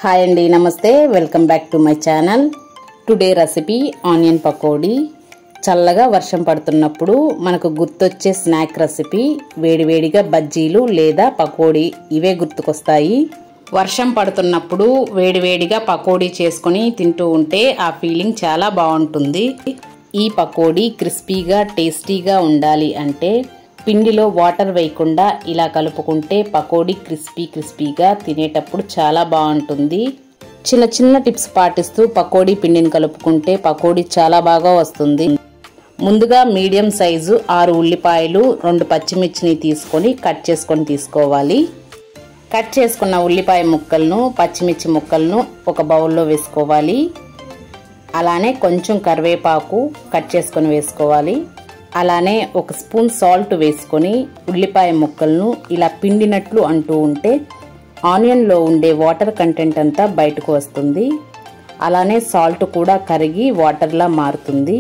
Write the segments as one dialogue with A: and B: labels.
A: hi అండి namaste welcome back to my channel today recipe onion pakodi చల్లగా వర్షం పడుతున్నప్పుడు మనకు గుర్తొచ్చే స్నాక్ రెసిపీ వేడివేడిగా బజ్జీలు లేదా పకోడీ ఇవే గుర్తుకొస్తాయి వర్షం పడుతున్నప్పుడు వేడివేడిగా పకోడీ చేసుకొని తింటూ ఉంటే ఆ ఫీలింగ్ చాలా బాగుంటుంది ఈ పకోడీ క్రిస్పీగా టేస్టీగా ఉండాలి అంటే పిండిలో వాటర్ వేయకుండా ఇలా కలుపుకుంటే పకోడీ క్రిస్పీ క్రిస్పీగా తినేటప్పుడు చాలా బాగుంటుంది చిన్న చిన్న టిప్స్ పాటిస్తూ పకోడీ పిండిని కలుపుకుంటే పకోడీ చాలా బాగా వస్తుంది ముందుగా మీడియం సైజు ఆరు ఉల్లిపాయలు రెండు పచ్చిమిర్చిని తీసుకొని కట్ చేసుకొని తీసుకోవాలి కట్ చేసుకున్న ఉల్లిపాయ ముక్కలను పచ్చిమిర్చి ముక్కలను ఒక బౌల్లో వేసుకోవాలి అలానే కొంచెం కరివేపాకు కట్ చేసుకొని వేసుకోవాలి అలానే ఒక స్పూన్ సాల్ట్ వేసుకొని ఉల్లిపాయ ముక్కలను ఇలా పిండినట్లు అంటూ ఉంటే ఆనియన్లో ఉండే వాటర్ కంటెంట్ అంతా బయటకు వస్తుంది అలానే సాల్ట్ కూడా కరిగి వాటర్లా మారుతుంది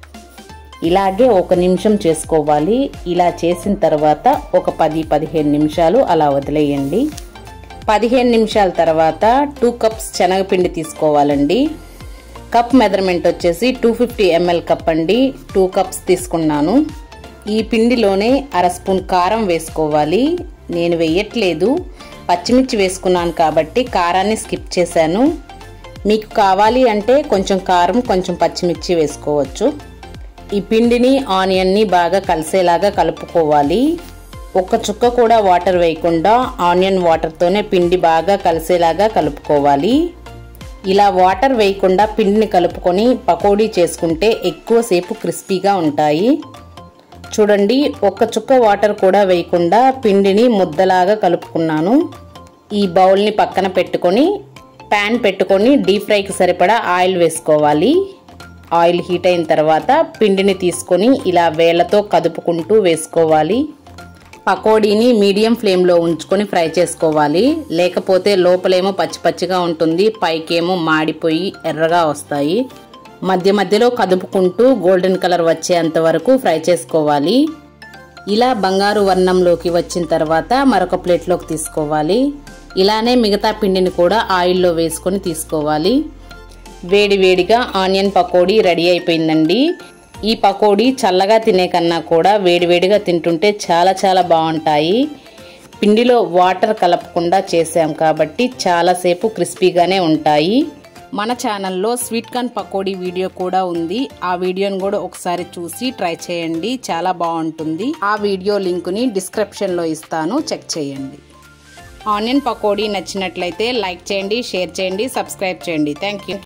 A: ఇలాగే ఒక నిమిషం చేసుకోవాలి ఇలా చేసిన తర్వాత ఒక పది పదిహేను నిమిషాలు అలా వదిలేయండి పదిహేను నిమిషాల తర్వాత టూ కప్స్ శనగపిండి తీసుకోవాలండి కప్ మెజర్మెంట్ వచ్చేసి టూ ఫిఫ్టీ ఎంఎల్ కప్ అండి టూ కప్స్ తీసుకున్నాను ఈ పిండిలోనే అర స్పూన్ కారం వేసుకోవాలి నేను వేయట్లేదు పచ్చిమిర్చి వేసుకున్నాను కాబట్టి కారాన్ని స్కిప్ చేశాను మీకు కావాలి అంటే కొంచెం కారం కొంచెం పచ్చిమిర్చి వేసుకోవచ్చు ఈ పిండిని ఆనియన్ని బాగా కలిసేలాగా కలుపుకోవాలి ఒక్క చుక్క కూడా వాటర్ వేయకుండా ఆనియన్ వాటర్తోనే పిండి బాగా కలిసేలాగా కలుపుకోవాలి ఇలా వాటర్ వేయకుండా పిండిని కలుపుకొని పకోడీ చేసుకుంటే ఎక్కువసేపు క్రిస్పీగా ఉంటాయి చూడండి ఒక్క చుక్క వాటర్ కూడా వేయకుండా పిండిని ముద్దలాగా కలుపుకున్నాను ఈ బౌల్ని పక్కన పెట్టుకొని ప్యాన్ పెట్టుకొని డీప్ ఫ్రైకి సరిపడా ఆయిల్ వేసుకోవాలి ఆయిల్ హీట్ అయిన తర్వాత పిండిని తీసుకొని ఇలా వేళ్ళతో కదుపుకుంటూ వేసుకోవాలి పకోడీని మీడియం ఫ్లేమ్లో ఉంచుకొని ఫ్రై చేసుకోవాలి లేకపోతే లోపలేమో పచ్చి పచ్చిగా ఉంటుంది పైకేమో మాడిపోయి ఎర్రగా వస్తాయి మధ్య మధ్యలో కదుపుకుంటూ గోల్డెన్ కలర్ వచ్చేంత వరకు ఫ్రై చేసుకోవాలి ఇలా బంగారు వర్ణంలోకి వచ్చిన తర్వాత మరొక ప్లేట్లోకి తీసుకోవాలి ఇలానే మిగతా పిండిని కూడా ఆయిల్లో వేసుకొని తీసుకోవాలి వేడి వేడిగా ఆనియన్ పకోడీ రెడీ అయిపోయిందండి ఈ పకోడీ చల్లగా తినే కన్నా కూడా వేడివేడిగా తింటుంటే చాలా చాలా బాగుంటాయి పిండిలో వాటర్ కలపకుండా చేసాం కాబట్టి చాలాసేపు క్రిస్పీగానే ఉంటాయి మన ఛానల్లో స్వీట్ కార్న్ పకోడీ వీడియో కూడా ఉంది ఆ వీడియోని కూడా ఒకసారి చూసి ట్రై చేయండి చాలా బాగుంటుంది ఆ వీడియో లింకుని డిస్క్రిప్షన్లో ఇస్తాను చెక్ చేయండి ఆనియన్ పకోడీ నచ్చినట్లయితే లైక్ చేయండి షేర్ చేయండి సబ్స్క్రైబ్ చేయండి థ్యాంక్ యూ